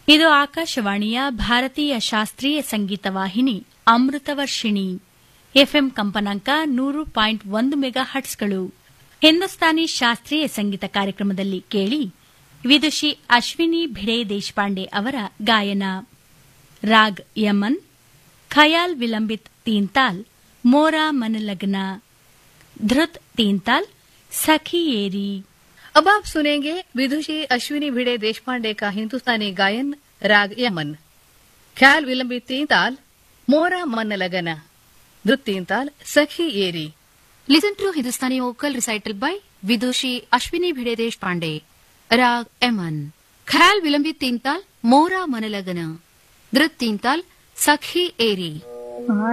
ಇದು ಆಕಾಶವಾಣಿಯ ಭಾರತೀಯ ಶಾಸ್ತ್ರೀಯ ಸಂಗೀತ ವಾಹಿನಿ ಅಮೃತವರ್ಷಿಣಿ ಎಫ್ಎಂ ಕಂಪನಾಂಕ ನೂರು ಪಾಯಿಂಟ್ ಒಂದು ಮೆಗಾ ಹಟ್ಸ್ಗಳು ಹಿಂದೂಸ್ತಾನಿ ಶಾಸ್ತ್ರೀಯ ಸಂಗೀತ ಕಾರ್ಯಕ್ರಮದಲ್ಲಿ ಕೇಳಿ ವಿದುಷಿ ಅಶ್ವಿನಿ ಭಿಡೆ ದೇಶಪಾಂಡೆ ಅವರ ಗಾಯನ ರಾಗ್ ಯಮನ್ ಖಯಾಲ್ ವಿಲಂಬಿತ್ ತೀನ್ತಾಲ್ ಮೋರಾ मनलग्न धृत तीनताल सखी एरी अब आप सुनेंगे विदुषी अश्विनी भिड़े देशपांडे का हिंदुस्तानी गायन राग यमन ख्याल विलंबित तीन ताल मोरा मन लगन धृत तीन ताल सखी एरी Listen to Hindustani vocal recital by Vidushi Ashwini Bhidedesh Pandey. Rag Eman. Khayal Vilambit Tintal, Mora Manalagana. Dhrit Tintal, Sakhi Eri.